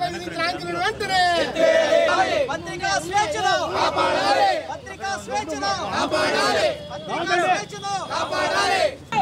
పై విధించిన ఆంక్షలను వెంటనే పత్రికా స్వేచ్ఛను కాపాడాలి పత్రికా స్వేచ్ఛను కాపాడాలి పత్రికా స్వేచ్ఛను కాపాడాలి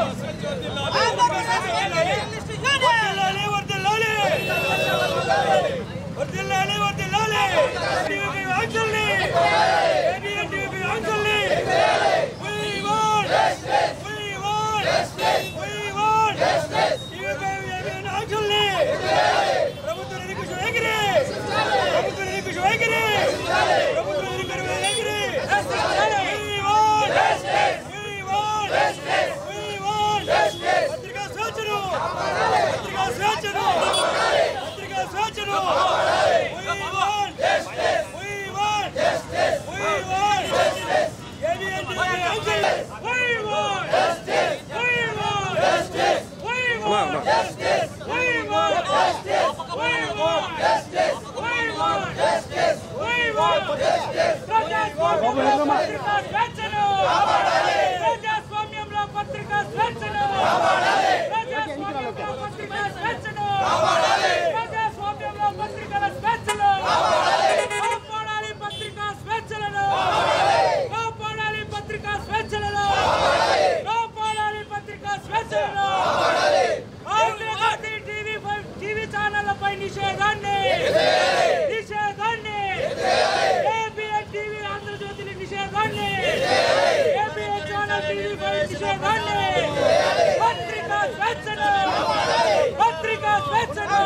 వర్దిల్లాలి వర్దిల్లాలి టీవీ ఆంక్షల్ని ఏబిఎన్ టీవీ ఆంక్షల్ని we want we want we want TV ABN ఆంక్షల్ని ప్రభుత్వ నిరంకుశ వైఖరి ప్రభుత్వ నిరంకుశ వైఖరి ప్రభుత్వ నిరంకుశ వైఖరి we want we want we want పత్రికా స్వేచ్ఛను పత్రికా స్వేచ్ఛను పత్రికా స్వేచ్ఛను we want we want we want ABN TV ఆంక్షల్ని we want we want we want we want we want we want we want ప్రజాస్వామ్యంలో పత్రికా స్వేచ్ఛను ప్రజాస్వామ్యంలో పత్రికా స్వేచ్ఛను ప్రజాస్వామ్యంలో పత్రికా స్వేచ్ఛను ప్రజాస్వామ్యంలో పత్రికల స్వేచ్ఛను కాపాడాలి పత్రికా స్వేచ్ఛలను కాపాడాలి పత్రికా స్వేచ్ఛలను కాపాడాలి పత్రికా స్వేచ్ఛలను ఆంధ్రజ్యోతి టీవీ పై- టీవీ ఛానళ్లపై నిషేధాన్ని నిషేధాన్ని ఏబిఎన్ టీవీ ఆంధ్రజ్యోతిని నిషేధాన్ని ఏబిఎన్ ఛానల్ టీవీ పై నిషేధాన్ని పత్రికా స్వేచ్ఛను పత్రికా స్వేచ్ఛను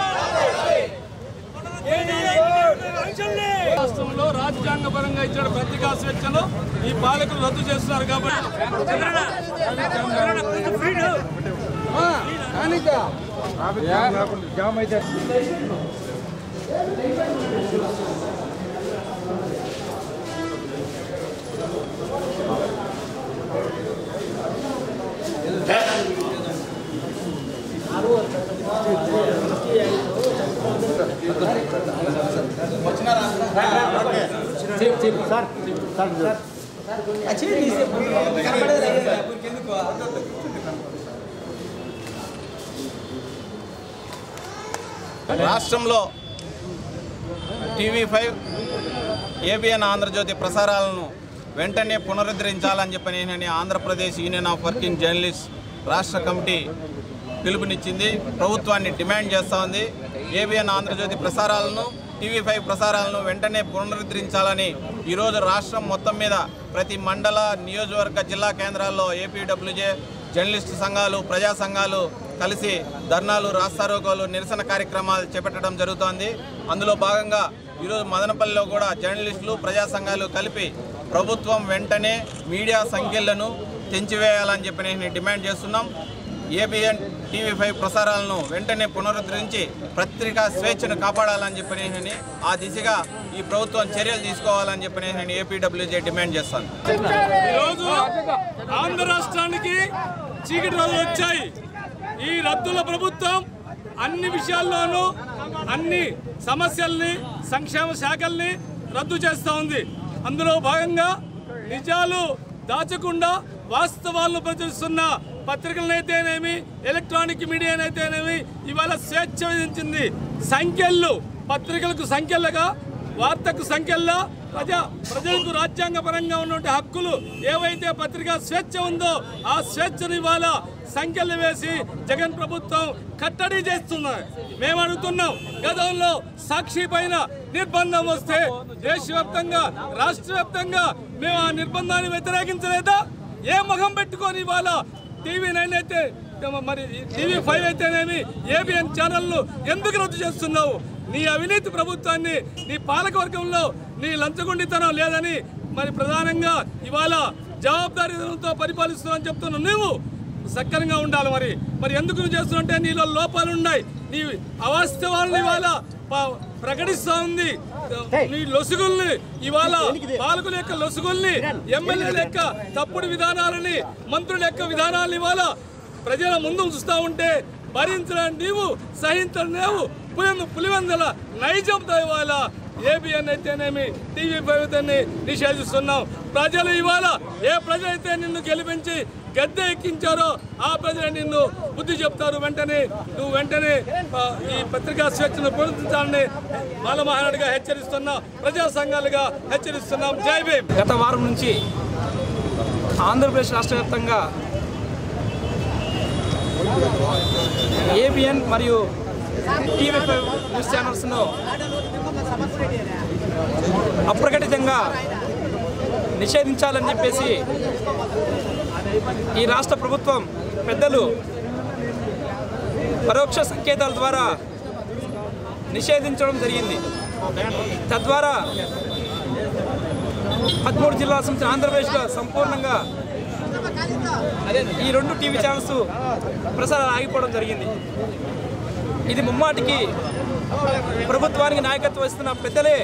రాష్ట్రంలో రాజ్యాంగపరంగా ఇచ్చిన పత్రికా స్వేచ్ఛను ఈ పాలకులు రద్దు చేస్తున్నారు కాబట్టి రాష్ట్రంలో టీవీ ఫైవ్ ఏబిఎన్ ఆంధ్రజ్యోతి ప్రసారాలను వెంటనే పునరుద్ధరించాలని చెప్పని నేను Andhra Pradesh union of working journalist రాష్ట్ర కమిటీ పిలుపునిచ్చింది ప్రభుత్వాన్ని డిమాండ్ చేస్తూ ఉంది ఏబిఎన్ ఆంధ్రజ్యోతి ప్రసారాలను టీవీ ఫైవ్ ప్రసారాలను వెంటనే పునరుద్ధరించాలని ఈరోజు రాష్ట్రం మొత్తం మీద ప్రతి మండల నియోజకవర్గ జిల్లా కేంద్రాల్లో ఏపీడబ్ల్యూజే జర్నలిస్టు సంఘాలు ప్రజా సంఘాలు కలిసి ధర్నాలు రాస్తారోకోలు నిరసన కార్యక్రమాలు చేపట్టడం జరుగుతోంది అందులో భాగంగా ఈరోజు మదనపల్లిలో కూడా జర్నలిస్టులు ప్రజా సంఘాలు కలిపి ప్రభుత్వం వెంటనే మీడియా సంఖ్యలను తెంచివేయాలని చెప్పి నేను డిమాండ్ చేస్తున్నాం ఏబిఎన్ టీవీ ఫైవ్ ప్రసారాలను వెంటనే పునరుద్ధరించి పత్రికా స్వేచ్ఛను కాపాడాలని చెప్పి నేను ఆ దిశగా ఈ ప్రభుత్వం చర్యలు తీసుకోవాలని చెప్పి నేను ఏపీడబ్ల్యూజే డిమాండ్ చేస్తాను ఈరోజు ఆంధ్ర రాష్ట్రానికి చీకటి రోజులు వచ్చాయి ఈ రద్దుల ప్రభుత్వం అన్ని విషయాల్లోనూ అన్ని సమస్యల్ని సంక్షేమ శాఖల్ని రద్దు చేస్తూ ఉంది అందులో భాగంగా నిజాలు దాచకుండా వాస్తవాలను ప్రచురిస్తున్న పత్రికలనైతేనేమి ఎలక్ట్రానిక్ మీడియానైతేనేమి ఇవాళ స్వేచ్ఛ విధించింది సంఖ్యలు పత్రికలకు సంఖ్యలుగా వార్తకు సంఖ్యల్లో ప్రజా ప్రజలకు రాజ్యాంగపరంగా ఉన్నటువంటి హక్కులు ఏవైతే పత్రికా స్వేచ్ఛ ఉందో ఆ స్వేచ్ఛను ఇవాళ సంఖ్యలు వేసి జగన్ ప్రభుత్వం కట్టడి చేస్తున్నారు మేము అడుగుతున్నాం గతంలో సాక్షి పైన నిర్బంధం వస్తే దేశవ్యాప్తంగా రాష్ట్ర వ్యాప్తంగా మేము ఆ నిర్బంధాన్ని వ్యతిరేకించలేదా ఏ ముఖం పెట్టుకొని ఇవాళ టీవీ నైన్ అయితే మరి టీవీ ఫైవ్ అయితేనేమి ఏబిఎన్ ఛానల్ను ఎందుకు రద్దు చేస్తున్నావు నీ అవినీతి ప్రభుత్వాన్ని నీ పాలకవర్గంలో నీ లంచగొండితనం లేదని మరి ప్రధానంగా ఇవాళ జవాబుదారీతో పరిపాలిస్తున్నావు అని చెప్తున్నావు నువ్వు సక్రంగా ఉండాలి మరి మరి ఎందుకు నువ్వు చేస్తున్నావు అంటే నీలో లోపాలు ఉన్నాయి నీ అవాస్తవాలను ఇవాళ ప- ప్రకటిస్తా ఉంది నీ లొసుగుల్ని ఇవాళ పాలకుల యొక్క లొసుగుల్ని ఎమ్మెల్యేల యొక్క తప్పుడు విధానాలని మంత్రుల యొక్క విధానాలను ఇవాళ ప్రజల ముందు ఉంచుతా ఉంటే భరించడం నీవు సహించడం నీవు పులి పులివెందల నైజంతో ఇవాళ ఏబిఎన్ అయితేనేమి టీవీ ఫైవ్ అయితేనే నిషేధిస్తున్నాం ప్రజలు ఇవాళ ఏ ప్రజలైతే నిన్ను గెలిపించి గద్దె ఎక్కించారో ఆ ప్రజలే నిన్ను బుద్ధి చెప్తారు వెంటనే నువ్వు వెంటనే ఆ, ఈ పత్రికా స్వేచ్ఛను పునరుద్ధరించాలని బాలమహానాడుగా హెచ్చరిస్తున్నాం ప్రజా సంఘాలుగా హెచ్చరిస్తున్నాం జై భీమ్ గత వారం నుంచి ఆంధ్రప్రదేశ్ రాష్ట్ర వ్యాప్తంగా ఏబిఎన్ మరియు టీవీ ఫైవ్ న్యూస్ ఛానల్స్ను అప్రకటితంగా నిషేధించాలని చెప్పేసి ఈ రాష్ట్ర ప్రభుత్వం పెద్దలు పరోక్ష సంకేతాల ద్వారా నిషేధించడం జరిగింది తద్వారా పదమూడు జిల్లాల సంబంధించిన ఆంధ్రప్రదేశ్లో సంపూర్ణంగా ఈ రెండు టీవీ ఛానల్స్ ప్రసారాలు ఆగిపోవడం జరిగింది ఇది ముమ్మాటికి ప్రభుత్వానికి నాయకత్వం ఇస్తున్న పెద్దలే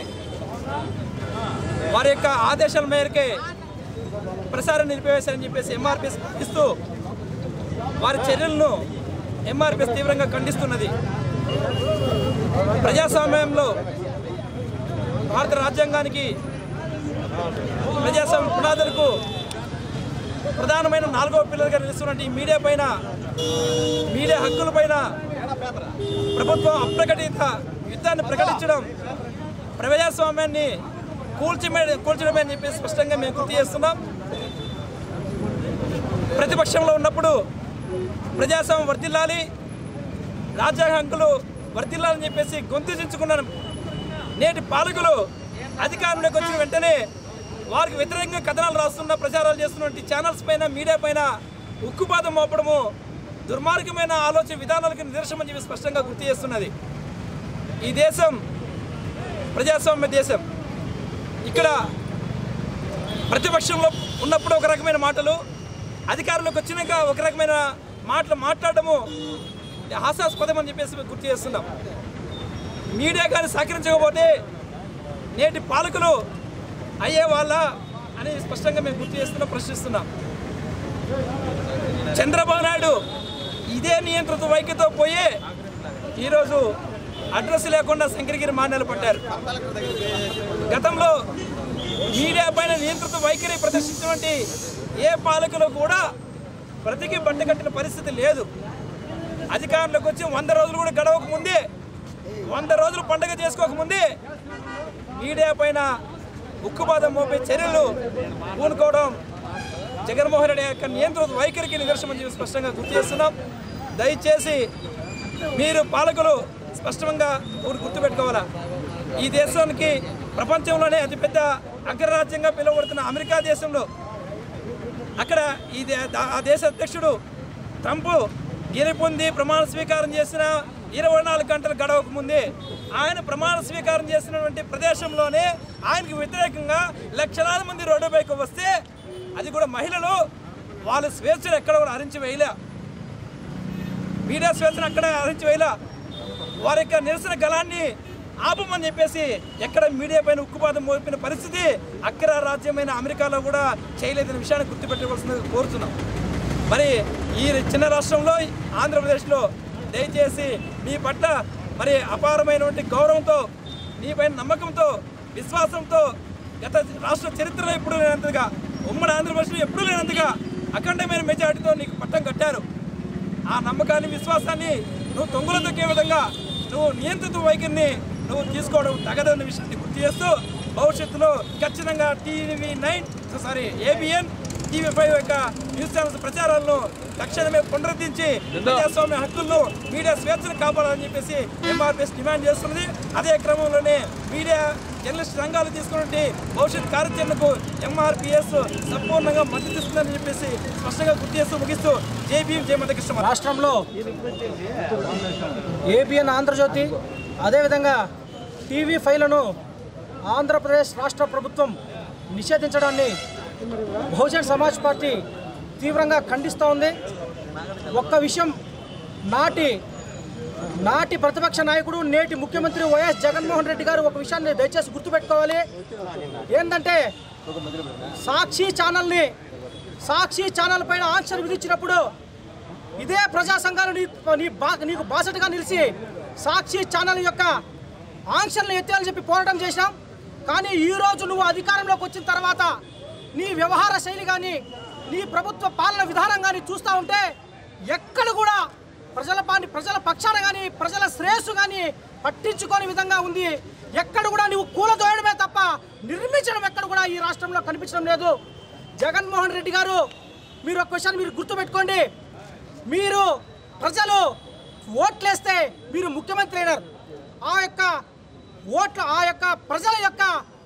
వారి యొక్క ఆదేశాల మేరకే ప్రసారం నిలిపివేశారని చెప్పేసి ఎంఆర్పిఎస్ ఇస్తూ వారి చర్యలను ఎంఆర్పిఎస్ తీవ్రంగా ఖండిస్తున్నది ప్రజాస్వామ్యంలో భారత రాజ్యాంగానికి ప్రజాస్వామ్య పునాదులకు ప్రధానమైన నాలుగవ పిల్లలుగా నిలుస్తున్నటువంటి ఈ మీడియా పైన మీడియా హక్కుల పైన ప్రభుత్వం అప్రకటిత యుద్ధాన్ని ప్రకటించడం ప్రజాస్వామ్యాన్ని కూల్చిమే కూల్చడమే అని చెప్పి స్పష్టంగా మేము గుర్తు చేస్తున్నాం ప్రతిపక్షంలో ఉన్నప్పుడు ప్రజాస్వామ్యం వర్తిల్లాలి రాజ్యాంగ హక్కులు వర్తిల్లాలని చెప్పేసి గొంతు చించుకున్న నేటి పాలకులు అధికారంలోకి వచ్చిన వెంటనే వారికి వ్యతిరేకంగా కథనాలు రాస్తున్న ప్రచారాలు చేస్తున్నటువంటి ఛానల్స్ పైన మీడియా పైన ఉక్కుపాదం మోపడము దుర్మార్గమైన ఆలోచన విధానాలకు నిదర్శనం అని చెప్పి స్పష్టంగా గుర్తు చేస్తున్నది ఈ దేశం ప్రజాస్వామ్య దేశం ఇక్కడ ప్రతిపక్షంలో ఉన్నప్పుడు ఒక రకమైన మాటలు అధికారంలోకి వచ్చినాక ఒక రకమైన మాటలు మాట్లాడటము హాస్యాస్పదం అని చెప్పేసి మేము గుర్తు చేస్తున్నాం మీడియా కానీ సహకరించకపోతే నేటి పాలకులు అయ్యే వాళ్ళ అని స్పష్టంగా మేము గుర్తు చేస్తున్నాం ప్రశ్నిస్తున్నాం చంద్రబాబు నాయుడు ఇదే నియంత్రిత వైఖరితో పోయి ఈరోజు అడ్రస్ లేకుండా శంకరగిరి మాన్యాలు పట్టారు గతంలో మీడియా పైన నియంత్రిత వైఖరి ప్రదర్శించినటువంటి ఏ పాలకులు కూడా బ్రతికి బట్ట కట్టిన పరిస్థితి లేదు అధికారంలోకి వచ్చి వంద రోజులు కూడా గడవక ముందే వంద రోజులు పండుగ చేసుకోక ముందే మీడియా పైన ఉక్కుపాదం మోపే చర్యలు పూనుకోవడం జగన్మోహన్ రెడ్డి యొక్క నియంత్రణ వైఖరికి నిదర్శనం అని చెప్పి స్పష్టంగా గుర్తు చేస్తున్నాం దయచేసి మీరు పాలకులు స్పష్టంగా ఊరు గుర్తుపెట్టుకోవాలా ఈ దేశానికి ప్రపంచంలోనే అతిపెద్ద అగ్రరాజ్యంగా పిలువబడుతున్న అమెరికా దేశంలో అక్కడ ఈ దే- దా- ఆ దేశ అధ్యక్షుడు ట్రంప్ గెలుపొంది ప్రమాణ స్వీకారం చేసిన ఇరవై నాలుగు గంటలు గడవక ముందే ఆయన ప్రమాణ స్వీకారం చేసినటువంటి ప్రదేశంలోనే ఆయనకు వ్యతిరేకంగా లక్షలాది మంది రోడ్డుపైకి వస్తే అది కూడా మహిళలు వాళ్ళ స్వేచ్ఛను ఎక్కడ కూడా హరించి వేయలే మీడియా స్వేచ్ఛను అక్కడ హరించి వేయలే వారి యొక్క నిరసన గలాన్ని ఆపమని చెప్పేసి ఎక్కడ మీడియా పైన ఉక్కుపాదం మోపిన పరిస్థితి అగ్ర రాజ్యమైన అమెరికాలో కూడా చేయలేదనే విషయాన్ని గుర్తుపెట్టుకోవాల్సిందిగా కోరుతున్నాం మరి ఈ చిన్న రాష్ట్రంలో ఆంధ్రప్రదేశ్లో దయచేసి మీ పట్ల మరి అపారమైనటువంటి గౌరవంతో నీపైన నమ్మకంతో విశ్వాసంతో గత రాష్ట్ర చరిత్రలో ఎప్పుడు లేనంతగా ఉమ్మడి ఆంధ్రప్రదేశ్లో ఎప్పుడు లేనంతగా అఖండమైన మెజార్టీతో నీకు పట్టం కట్టారు ఆ నమ్మకాన్ని విశ్వాసాన్ని నువ్వు తొంగులు తొక్కే విధంగా నువ్వు నియంత్రిత వైఖరిని నువ్వు తీసుకోవడం తగదన్న విషయాన్ని గుర్తు చేస్తూ భవిష్యత్తులో ఖచ్చితంగా TV nine sorry ABN TV five యొక్క న్యూస్ ఛానల్స్ ప్రచారాలను తక్షణమే పునరుద్ధరించి ప్రజాస్వామ్య హక్కులను మీడియా స్వేచ్ఛను కాపాడాలని చెప్పేసి ఎంఆర్పిఎస్ డిమాండ్ చేస్తున్నది అదే క్రమంలోనే మీడియా జర్నలిస్ట్ సంఘాలు తీసుకున్నటువంటి భవిష్యత్ కార్యాచరణకు ఎంఆర్పిఎస్ సంపూర్ణంగా మద్దతు ఇస్తుందని చెప్పేసి స్పష్టంగా గుర్తు చేస్తూ ముగిస్తూ జై భీమ్ జై మధ్యకృష్ణ రాష్ట్రంలో ఏబిఎన్ ఆంధ్రజ్యోతి అదేవిధంగా టీవీ ఫైవ్లను ఆంధ్రప్రదేశ్ రాష్ట్ర ప్రభుత్వం నిషేధించడాన్ని బహుజన్ సమాజ్ పార్టీ తీవ్రంగా ఖండిస్తూ ఉంది ఒక్క విషయం నాటి నాటి ప్రతిపక్ష నాయకుడు నేటి ముఖ్యమంత్రి వైఎస్ జగన్మోహన్ రెడ్డి గారు ఒక విషయాన్ని దయచేసి గుర్తుపెట్టుకోవాలి ఏంటంటే సాక్షి ఛానల్ని సాక్షి ఛానల్ పైన ఆంక్షలు విధించినప్పుడు ఇదే ప్రజా సంఘాలు నీ నీ బా నీకు బాసటగా నిలిచి సాక్షి ఛానల్ యొక్క ఆంక్షలను ఎత్తాలని చెప్పి పోరాటం చేశాం కానీ ఈ రోజు నువ్వు అధికారంలోకి వచ్చిన తర్వాత నీ వ్యవహార శైలి కానీ నీ ప్రభుత్వ పాలన విధానం కానీ చూస్తూ ఉంటే ఎక్కడ కూడా ప్రజల పాని ప్రజల పక్షాన కానీ ప్రజల శ్రేయస్సు కానీ పట్టించుకోని విధంగా ఉంది ఎక్కడ కూడా నువ్వు కూలదోయడమే తప్ప నిర్మించడం ఎక్కడ కూడా ఈ రాష్ట్రంలో కనిపించడం లేదు జగన్మోహన్ రెడ్డి గారు మీరు ఒక విషయాన్ని మీరు గుర్తుపెట్టుకోండి మీరు ప్రజలు ఓట్లేస్తే మీరు ముఖ్యమంత్రి అయినారు ఆ యొక్క ఓట్ల ఆ యొక్క ప్రజల యొక్క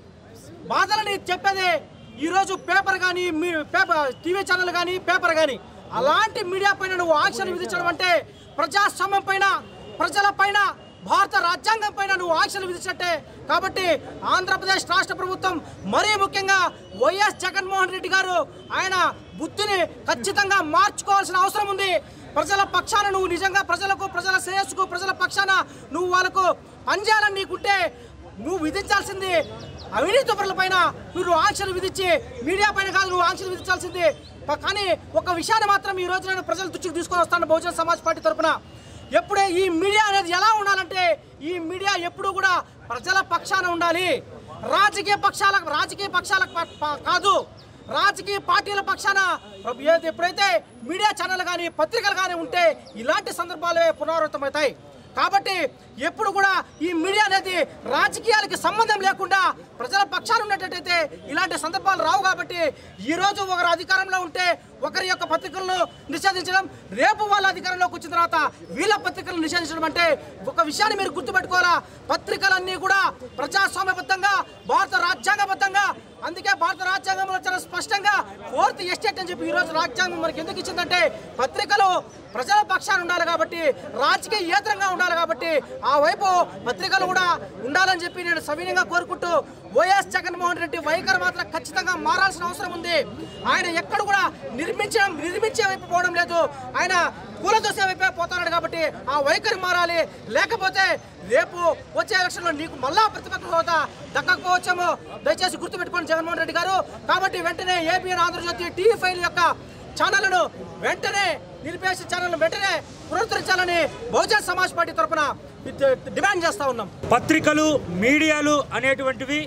బాధలని చెప్పేది ఈరోజు పేపర్ కానీ మీ పేపర్ టీవీ ఛానల్ కానీ పేపర్ కానీ అలాంటి మీడియా పైన నువ్వు ఆంక్షలు విధించడం అంటే ప్రజాస్వామ్యం పైన ప్రజల పైన భారత రాజ్యాంగం పైన నువ్వు ఆంక్షలు విధించినట్టే కాబట్టి ఆంధ్రప్రదేశ్ రాష్ట్ర ప్రభుత్వం మరీ ముఖ్యంగా వైఎస్ జగన్మోహన్ రెడ్డి గారు ఆయన బుద్ధిని ఖచ్చితంగా మార్చుకోవాల్సిన అవసరం ఉంది ప్రజల పక్షాన నువ్వు నిజంగా ప్రజలకు ప్రజల శ్రేయస్సుకు ప్రజల పక్షాన నువ్వు వాళ్ళకు పనిచేయాలని నీకుంటే నువ్వు విధించాల్సింది అవినీతి పరుల పైన మీరు ఆంక్షలు విధించి మీడియా పైన కాదు నువ్వు ఆంక్షలు విధించాల్సింది ప- కానీ ఒక విషయాన్ని మాత్రం ఈ రోజు నేను ప్రజల దృష్టికి తీసుకొని వస్తాను బహుజన సమాజ్ పార్టీ తరపున ఎప్పుడే ఈ మీడియా అనేది ఎలా ఉండాలంటే ఈ మీడియా ఎప్పుడూ కూడా ప్రజల పక్షాన ఉండాలి రాజకీయ పక్షాల రాజకీయ పక్షాల ప- ప- కాదు రాజకీయ పార్టీల పక్షాన ప్రభు- ఏది- ఎప్పుడైతే మీడియా ఛానల్ కానీ పత్రికలు కానీ ఉంటే ఇలాంటి సందర్భాలే పునరావృతమవుతాయి కాబట్టి ఎప్పుడు కూడా ఈ మీడియా అనేది రాజకీయాలకి సంబంధం లేకుండా ప్రజల పక్షాన ఉన్నట్టయితే ఇలాంటి సందర్భాలు రావు కాబట్టి ఈ రోజు ఒకరు అధికారంలో ఉంటే ఒకరి యొక్క పత్రికలను నిషేధించడం రేపు వాళ్ళ అధికారంలోకి వచ్చిన తర్వాత వీళ్ళ పత్రికలను నిషేధించడం అంటే ఒక విషయాన్ని మీరు గుర్తుపెట్టుకోవాలా పత్రికలన్నీ కూడా ప్రజాస్వామ్యబద్ధంగా భారత రాజ్యాంగబద్ధంగా అందుకే భారత రాజ్యాంగంలో చాలా స్పష్టంగా ఫోర్త్ ఎస్టేట్ అని చెప్పి ఈ రోజు రాజ్యాంగం మనకి ఎందుకు ఇచ్చిందంటే పత్రికలు ప్రజల పక్షాన ఉండాలి కాబట్టి రాజకీయేతరంగా ఉండాలి కాబట్టి ఆ వైపు పత్రికలు కూడా ఉండాలని చెప్పి నేను సవినయంగా కోరుకుంటూ వైఎస్ జగన్మోహన్ రెడ్డి వైఖరి మాత్రం ఖచ్చితంగా మారాల్సిన అవసరం ఉంది ఆయన ఎక్కడ కూడా నిర్మించడం నిర్మించే వైపు పోవడం లేదు ఆయన కూలదోసే వైపే పోతున్నాడు కాబట్టి ఆ వైఖరి మారాలి లేకపోతే రేపు వచ్చే ఎలక్షన్లో నీకు మళ్ళా ప్రతిపక్ష హోదా దక్కకపోవచ్చేమో దయచేసి గుర్తుపెట్టుకోండి జగన్మోహన్ రెడ్డి గారు కాబట్టి వెంటనే ఏబిఎన్ ఆంధ్రజ్యోతి టీవీ ఫైల్ యొక్క ఛానళ్లను వెంటనే నిలిపేసి ఛానల్ వెంటనే పునరుద్ధరించాలని బహుజన్ సమాజ్ పార్టీ తరఫున డిమాండ్ చేస్తా ఉన్నాం పత్రికలు మీడియాలు అనేటువంటివి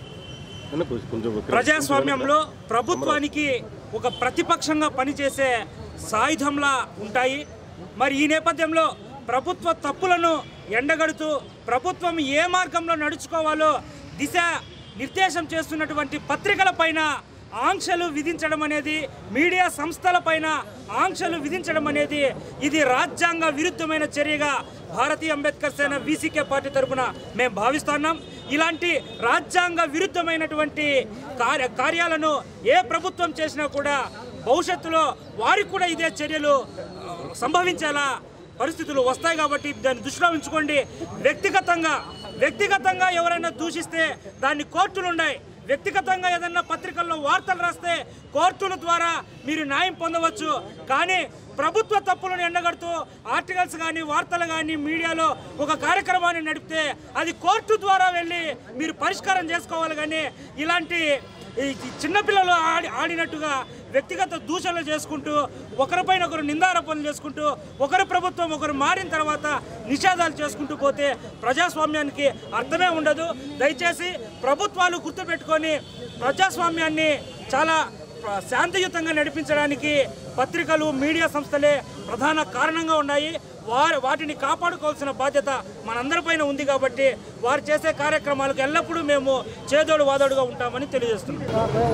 ప్రజాస్వామ్యంలో ప్రభుత్వానికి ఒక ప్రతిపక్షంగా పనిచేసే సాయుధంలా ఉంటాయి మరి ఈ నేపథ్యంలో ప్రభుత్వ తప్పులను ఎండగడుతూ ప్రభుత్వం ఏ మార్గంలో నడుచుకోవాలో దిశ నిర్దేశం చేస్తున్నటువంటి పత్రికల పైన ఆంక్షలు విధించడం అనేది మీడియా సంస్థల పైన ఆంక్షలు విధించడం అనేది ఇది రాజ్యాంగ విరుద్ధమైన చర్యగా భారతీయ అంబేద్కర్ సేన వీసీకే పార్టీ తరపున మేము భావిస్తున్నాం ఇలాంటి రాజ్యాంగ విరుద్ధమైనటువంటి కార్య కార్యాలను ఏ ప్రభుత్వం చేసినా కూడా భవిష్యత్తులో వారికి కూడా ఇదే చర్యలు ఆ, సంభవించేలా పరిస్థితులు వస్తాయి కాబట్టి దాన్ని దృష్టిలో ఉంచుకోండి వ్యక్తిగతంగా వ్యక్తిగతంగా ఎవరైనా దూషిస్తే దాన్ని కోర్టులు ఉన్నాయి వ్యక్తిగతంగా ఏదన్నా పత్రికల్లో వార్తలు రాస్తే కోర్టుల ద్వారా మీరు న్యాయం పొందవచ్చు కానీ ప్రభుత్వ తప్పులను ఎండగడుతూ ఆర్టికల్స్ కానీ వార్తలు కానీ మీడియాలో ఒక కార్యక్రమాన్ని నడిపితే అది కోర్టు ద్వారా వెళ్ళి మీరు పరిష్కారం చేసుకోవాలి కానీ ఇలాంటి ఈ చిన్నపిల్లలు ఆడి ఆడినట్టుగా వ్యక్తిగత దూషణలు చేసుకుంటూ ఒకరిపైన ఒకరు నిందారోపణలు చేసుకుంటూ ఒకరి ప్రభుత్వం ఒకరు మారిన తర్వాత నిషేధాలు చేసుకుంటూ పోతే ప్రజాస్వామ్యానికి అర్థమే ఉండదు దయచేసి ప్రభుత్వాలు గుర్తుపెట్టుకొని ప్రజాస్వామ్యాన్ని చాలా ప్ర- శాంతియుతంగా నడిపించడానికి పత్రికలు మీడియా సంస్థలే ప్రధాన కారణంగా ఉన్నాయి వారి వాటిని కాపాడుకోవాల్సిన బాధ్యత మనందరిపైన ఉంది కాబట్టి వారు చేసే కార్యక్రమాలకు ఎల్లప్పుడూ మేము చేదోడు వాదోడుగా ఉంటామని తెలియజేస్తున్నాం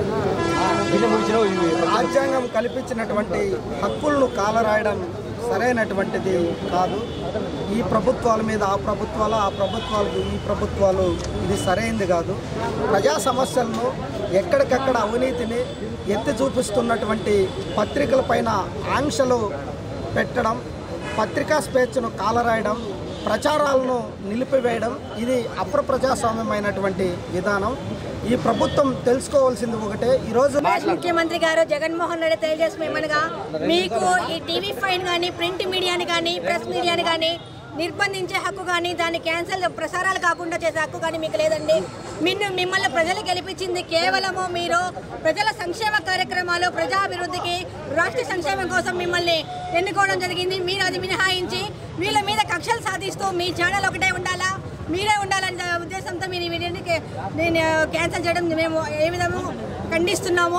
రాజ్యాంగం కల్పించినటువంటి హక్కులను కాలరాయడం సరైనటువంటిది కాదు ఈ ప్రభుత్వాల మీద ఆ ప్రభుత్వాలు ఆ ప్రభుత్వాలకు ఈ ప్రభుత్వాలు ఇది సరైనది కాదు ప్రజా సమస్యలను ఎక్కడికక్కడ అవినీతిని ఎత్తి చూపిస్తున్నటువంటి పత్రికల పైన ఆంక్షలు పెట్టడం పత్రికా స్వేచ్ఛను కాలరాయడం ప్రచారాలను నిలిపివేయడం ఇది అప్రప్రజాస్వామ్యమైనటువంటి విధానం ఈ ప్రభుత్వం తెలుసుకోవాల్సింది ఒకటే ఈరోజు రాష్ట్ర ముఖ్యమంత్రి గారు జగన్మోహన్ రెడ్డి తెలియజేసేమనగా మీకు ఈ టీవీ ఫైన్ కానీ ప్రింట్ మీడియాని కానీ ప్రెస్ మీడియాని కానీ నిర్బంధించే హక్కు కానీ దాన్ని క్యాన్సల్ ప్రసారాలు కాకుండా చేసే హక్కు కానీ మీకు లేదండి మిన్ను మిమ్మల్ని ప్రజలు గెలిపించింది కేవలము మీరు ప్రజల సంక్షేమ కార్యక్రమాలు ప్రజాభివృద్ధికి రాష్ట్ర సంక్షేమం కోసం మిమ్మల్ని ఎన్నుకోవడం జరిగింది మీరు అది మినహాయించి వీళ్ళ మీద కక్షలు సాధిస్తూ మీ ఛానల్ ఒకటే ఉండాలా మీరే ఉండాలనే ఉద్దేశంతో మీరు ఈ వీడియోని కే- నేను క్యాన్సిల్ చేయడం మేము ఏ విధము ఖండిస్తున్నాము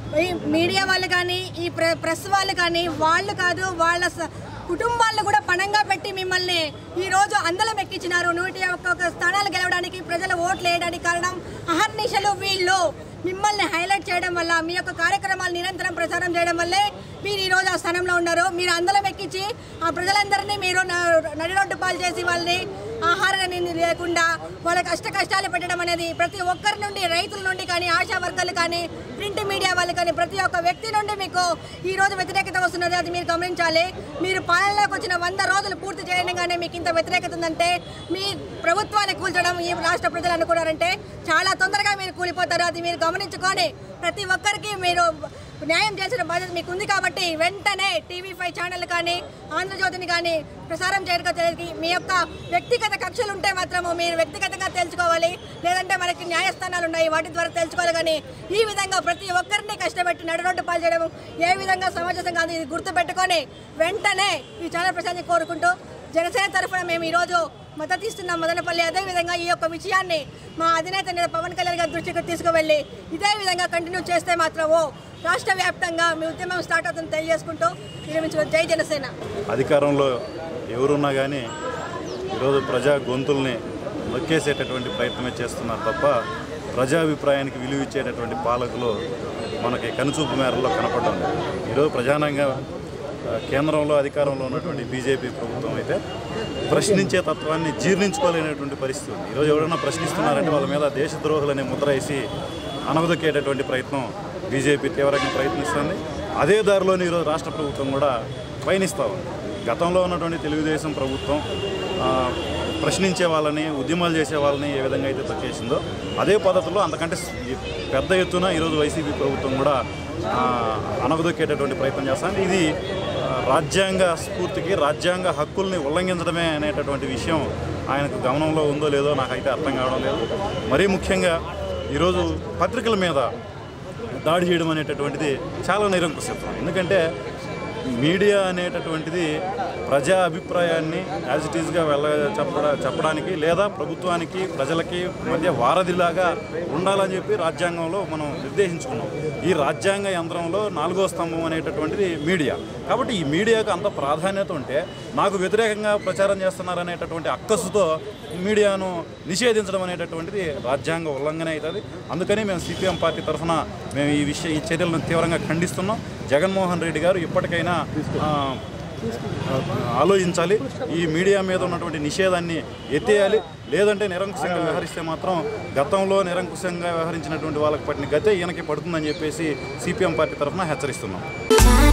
ఈ మీడియా వాళ్ళు కానీ ఈ ప్ర ప్రెస్ వాళ్ళు కానీ వాళ్ళు కాదు వాళ్ళ స- కుటుంబాలను కూడా పణంగా పెట్టి మిమ్మల్ని ఈ రోజు అందలం ఎక్కించినారు నూటి ఒక్కొక్క స్థానాలు గెలవడానికి ప్రజలు ఓట్లు వేయడానికి కారణం అహర్నిశలు వీళ్ళు మిమ్మల్ని హైలైట్ చేయడం వల్ల మీ యొక్క కార్యక్రమాలు నిరంతరం ప్రచారం చేయడం వల్లే మీరు ఈ రోజు ఆ స్థానంలో ఉన్నారు మీరు అందలం ఎక్కించి ఆ ప్రజలందరినీ మీరు న- నడి రోడ్డు పాలు చేసి వాళ్ళని ఆహారాన్ని లేకుండా వాళ్ళ కష్ట కష్టాలు పెట్టడం అనేది ప్రతి ఒక్కరి నుండి రైతుల నుండి కానీ ఆశా వర్గాలు కానీ ప్రింట్ మీడియా వాళ్ళు కానీ ప్రతి ఒక్క వ్యక్తి నుండి మీకు ఈ రోజు వ్యతిరేకత వస్తున్నది అది మీరు గమనించాలి మీరు పాలనలోకి వచ్చిన వంద రోజులు పూర్తి చేయడంగానే మీకు ఇంత వ్యతిరేకత ఉందంటే మీ ప్రభుత్వాన్ని కూల్చడం ఈ రాష్ట్ర ప్రజలు అనుకున్నారంటే చాలా తొందరగా మీరు కూలిపోతారు అది మీరు గమనించుకొని ప్రతి ఒక్కరికి మీరు న్యాయం చేసిన బాధ్యత మీకు ఉంది కాబట్టి వెంటనే టీవీ ఫైవ్ ఛానల్ కానీ ఆంధ్రజ్యోతిని కానీ ప్రసారం చేయడానికి మీ యొక్క వ్యక్తిగత కక్షలు ఉంటే మాత్రము మీరు వ్యక్తిగతంగా తెలుసుకోవాలి లేదంటే మనకి న్యాయస్థానాలు ఉన్నాయి వాటి ద్వారా తెలుసుకోవాలి కానీ ఈ విధంగా ప్రతి ఒక్కరిని కష్టపెట్టి నడురోడ్డు పాలు చేయడం ఏ విధంగా సమాజం కాదు ఇది గుర్తుపెట్టుకొని వెంటనే ఈ ఛానల్ ప్రసాదాన్ని కోరుకుంటూ జనసేన తరఫున మేము ఈరోజు మద్దతు ఇస్తున్నాం మదనపల్లి అదేవిధంగా ఈ యొక్క విషయాన్ని మా అధినేత నేత పవన్ కళ్యాణ్ గారి దృష్టికి తీసుకువెళ్ళి ఇదే విధంగా కంటిన్యూ చేస్తే మాత్రము రాష్ట్ర వ్యాప్తంగా మీ ఉద్యమం స్టార్ట్ అవుతుందని తెలియజేసుకుంటూ విరమించిన జై జనసేన అధికారంలో ఎవరున్నా కానీ ఈరోజు ప్రజా గొంతుల్ని నొక్కేసేటటువంటి ప్రయత్నమే చేస్తున్నారు తప్ప ప్రజాభిప్రాయానికి విలువ ఇచ్చేటటువంటి పాలకులు మనకి కనుచూపు మేరలో కనపడడం లేదు ఈరోజు ప్రధానంగా ఆ, కేంద్రంలో అధికారంలో ఉన్నటువంటి బీజేపీ ప్రభుత్వం అయితే ప్రశ్నించే తత్వాన్ని జీర్ణించుకోలేనటువంటి పరిస్థితి ఉంది ఈరోజు ఎవరైనా ప్రశ్నిస్తున్నారంటే వాళ్ళ మీద దేశద్రోహులు అనే ముద్ర వేసి అనవదొక్కేటటువంటి ప్రయత్నం బీజేపీ తీవ్రంగా ప్రయత్నిస్తుంది అదే దారిలోనే ఈరోజు రాష్ట్ర ప్రభుత్వం కూడా పయనిస్తూ ఉంది గతంలో ఉన్నటువంటి తెలుగుదేశం ప్రభుత్వం ఆ, ప్రశ్నించే వాళ్ళని ఉద్యమాలు చేసే వాళ్ళని ఏ విధంగా అయితే తొక్కేసిందో అదే పద్ధతిలో అంతకంటే స్- ఈ పెద్ద ఎత్తున ఈరోజు వైసీపీ ప్రభుత్వం కూడా ఆ, అనగదొక్కేటటువంటి ప్రయత్నం చేస్తుంది ఇది ఆ, రాజ్యాంగ స్ఫూర్తికి రాజ్యాంగ హక్కుల్ని ఉల్లంఘించడమే అనేటటువంటి విషయం ఆయనకు గమనంలో ఉందో లేదో నాకైతే అర్థం కావడం లేదు మరీ ముఖ్యంగా ఈరోజు పత్రికల మీద దాడి చేయడం అనేటటువంటిది చాలా నిరంకుశత్వం ఎందుకంటే మీడియా అనేటటువంటిది ప్రజా అభిప్రాయాన్ని యాజ్ ఇట్ ఈజ్గా వెళ్ళ చెప్పడ చెప్పడానికి లేదా ప్రభుత్వానికి ప్రజలకి మధ్య వారధిలాగా ఉండాలని చెప్పి రాజ్యాంగంలో మనం నిర్దేశించుకున్నాం ఈ రాజ్యాంగ యంత్రంలో నాలుగో స్తంభం అనేటటువంటిది మీడియా కాబట్టి ఈ మీడియాకు అంత ప్రాధాన్యత ఉంటే నాకు వ్యతిరేకంగా ప్రచారం చేస్తున్నారు అనేటటువంటి అక్కసుతో మీడియాను నిషేధించడం అనేటటువంటిది రాజ్యాంగ ఉల్లంఘన అవుతుంది అందుకని మేము సిపిఎం పార్టీ తరఫున మేము ఈ విషయ ఈ చర్యలను తీవ్రంగా ఖండిస్తున్నాం జగన్మోహన్ రెడ్డి గారు ఇప్పటికైనా ఆ, ఆలోచించాలి ఈ మీడియా మీద ఉన్నటువంటి నిషేధాన్ని ఎత్తేయాలి లేదంటే నిరంకుశంగా వ్యవహరిస్తే మాత్రం గతంలో నిరంకుశంగా వ్యవహరించినటువంటి వాళ్ళకి పట్టిన గతే ఈయనకి పడుతుందని చెప్పేసి సిపిఎం పార్టీ తరఫున హెచ్చరిస్తున్నాం Time